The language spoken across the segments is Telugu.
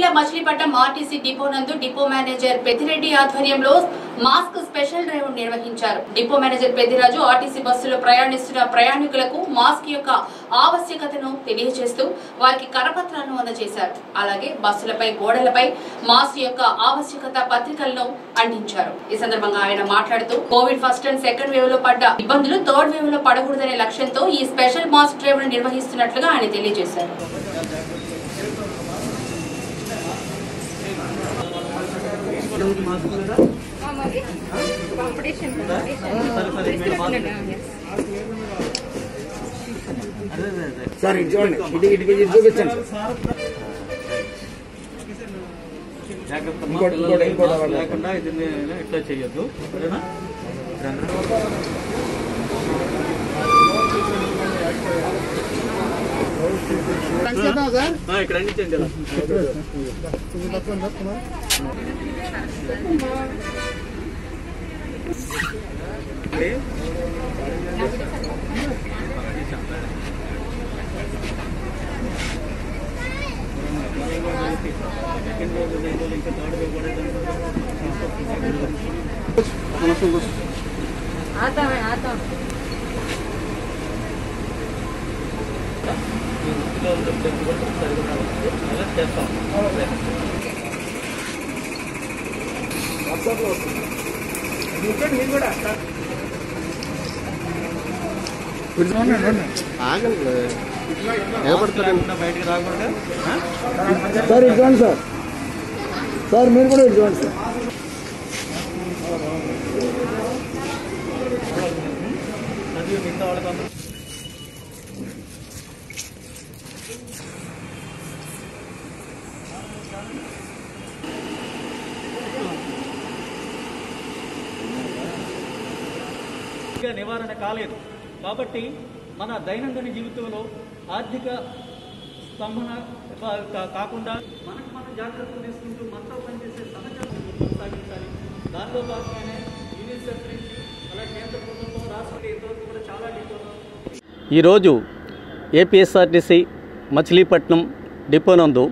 జిల్లా మచిలీపట్నం ఆర్టీసీ డిపో నందు డిపో మేనేజర్ పెద్దిరెడ్డి ఆధ్వర్యంలో మాస్క్ స్పెషల్ డ్రైవ్ నిర్వహించారు డిపో మేనేజర్ పెద్దిరాజు ఆర్టీసీ బస్సులో ప్రయాణిస్తున్న ప్రయాణికులకు మాస్క్ యొక్క ఆవశ్యకతను తెలియజేస్తూ వారికి కరపత్రాలను అందజేశారు అలాగే బస్సులపై గోడలపై మాస్క్ యొక్క ఆవశ్యకత పత్రికలను అందించారు ఈ సందర్భంగా ఆయన మాట్లాడుతూ Covid first and second wave లో పడ్డ ఇబ్బందులు థర్డ్ వేవ్ లో పడకూడదనే లక్ష్యంతో ఈ స్పెషల్ మాస్క్ డ్రైవ్ ను నిర్వహిస్తున్నట్లుగా ఆయన తెలియజేశారు సార్ ఇటు చూడండి ఇటు ఇటు ఇటు చూపించండి ఇంకోటి ఇంకోటి ఇంకోటి అవ్వాలి. లేకుండా ఇది నేను ఇట్లా చేయొద్దు సరేనా ఆ, ఇక్కడ అందించండి ఇలా. అంటే సెకండ్ రోజు రెండు రోజులు ఇంకా థర్డ్ వేవ్ కూడా అలా చేస్తాం లేకుండా బయటికి రాకుండా ఆ? సార్ ఇటు చూడండి సార్ సార్ మీరు కూడా ఇటు చూడండి సార్ అది మిగతా వాళ్ళకి అందరూ ఇంకా నివారణ కాలేదు కాబట్టి మన దైనందిన జీవితంలో ఆర్థిక స్తంభన కా- కా- కాకుండా మనకు మనం జాగ్రత్తలు తీసుకుంటూ మనతో పనిచేసే సహజాలను కొనసాగించాలి దానిలో భాగంగానే యూనిసెఫ్ నుంచి అలాగే కేంద్ర ప్రభుత్వం రాష్ట్రం ఇంతవరకు కూడా చాలా డీటెయిల్ ఈరోజు ఏపీఎస్ఆర్టీసీ మచిలీపట్నం డిపో నందు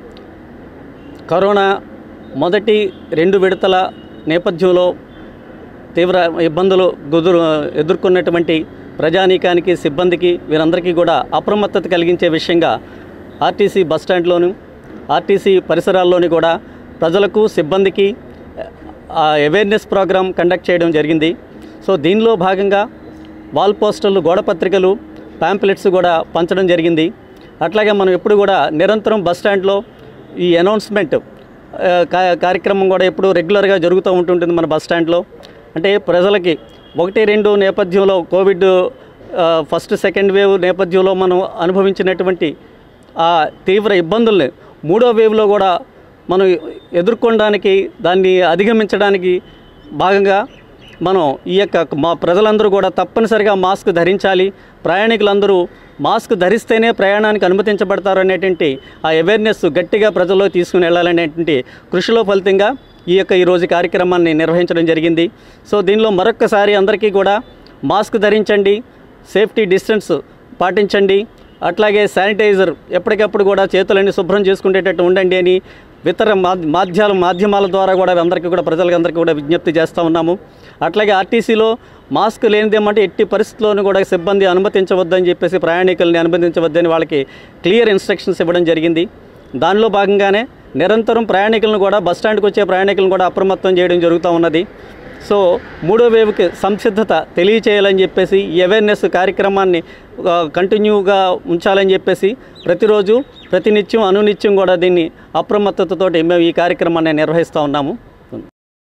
కరోనా మొదటి రెండు విడతల నేపథ్యంలో తీవ్ర ఇబ్బందులు గుదురు ఎదుర్కొన్నటువంటి ప్రజానీకానికి సిబ్బందికి వీరందరికీ కూడా అప్రమత్తత కలిగించే విషయంగా ఆర్టీసీ బస్టాండ్లోను ఆర్టీసీ పరిసరాల్లోని కూడా ప్రజలకు సిబ్బందికి అవేర్నెస్ ప్రోగ్రాం కండక్ట్ చేయడం జరిగింది సో దీనిలో భాగంగా వాల్ పోస్టర్లు గోడ పత్రికలు ప్యాంప్లెట్స్ కూడా పంచడం జరిగింది అట్లాగే మనం ఎప్పుడు కూడా నిరంతరం బస్ స్టాండ్లో ఈ అనౌన్స్మెంట్ ఆ, కా- కార్యక్రమం కూడా ఎప్పుడు రెగ్యులర్గా జరుగుతూ ఉంటుంటుంది మన బస్ స్టాండ్లో అంటే ప్రజలకి ఒకటి రెండు నేపథ్యంలో కోవిడ్ ఆ, ఫస్ట్ సెకండ్ వేవ్ నేపథ్యంలో మనం అనుభవించినటువంటి ఆ తీవ్ర ఇబ్బందుల్ని మూడో వేవ్లో కూడా మనం ఎదుర్కొనడానికి దాన్ని అధిగమించడానికి భాగంగా మనం ఈ యొక్క మా ప్రజలందరూ కూడా తప్పనిసరిగా మాస్క్ ధరించాలి ప్రయాణికులందరూ మాస్క్ ధరిస్తేనే ప్రయాణానికి అనుమతించబడతారు అనేటువంటి ఆ అవేర్నెస్ గట్టిగా ప్రజల్లో తీసుకుని వెళ్ళాలనేటువంటి కృషిలో ఫలితంగా ఈ యొక్క ఈరోజు కార్యక్రమాన్ని నిర్వహించడం జరిగింది సో దీనిలో మరొక్కసారి అందరికీ కూడా మాస్క్ ధరించండి సేఫ్టీ డిస్టెన్స్ పాటించండి అట్లాగే శానిటైజర్ ఎప్పటికప్పుడు కూడా చేతులన్నీ శుభ్రం చేసుకునేటట్టు ఉండండి అని ఇతర మాధ్- మాధ్యాల మాధ్యమాల ద్వారా కూడా అందరికీ కూడా ప్రజలందరికీ కూడా విజ్ఞప్తి చేస్తూ ఉన్నాము అట్లాగే ఆర్టీసీలో మాస్క్ లేనిదేమంటే ఎట్టి పరిస్థితుల్లోనూ కూడా సిబ్బంది అనుమతించవద్దని చెప్పేసి ప్రయాణికుల్ని అనుమతించవద్దని వాళ్ళకి క్లియర్ ఇన్స్ట్రక్షన్స్ ఇవ్వడం జరిగింది దానిలో భాగంగానే నిరంతరం ప్రయాణికులను కూడా బస్ స్టాండ్కి వచ్చే ప్రయాణికులను కూడా అప్రమత్తం చేయడం జరుగుతూ ఉన్నది సో మూడో వేవ్కి సంసిద్ధత తెలియచేయాలని చెప్పేసి ఈ అవేర్నెస్ కార్యక్రమాన్ని ఆ, కంటిన్యూగా ఉంచాలని చెప్పేసి ప్రతిరోజు ప్రతినిత్యం అనునిత్యం కూడా దీన్ని అప్రమత్తతతోటి మేము ఈ కార్యక్రమాన్ని నిర్వహిస్తూ ఉన్నాము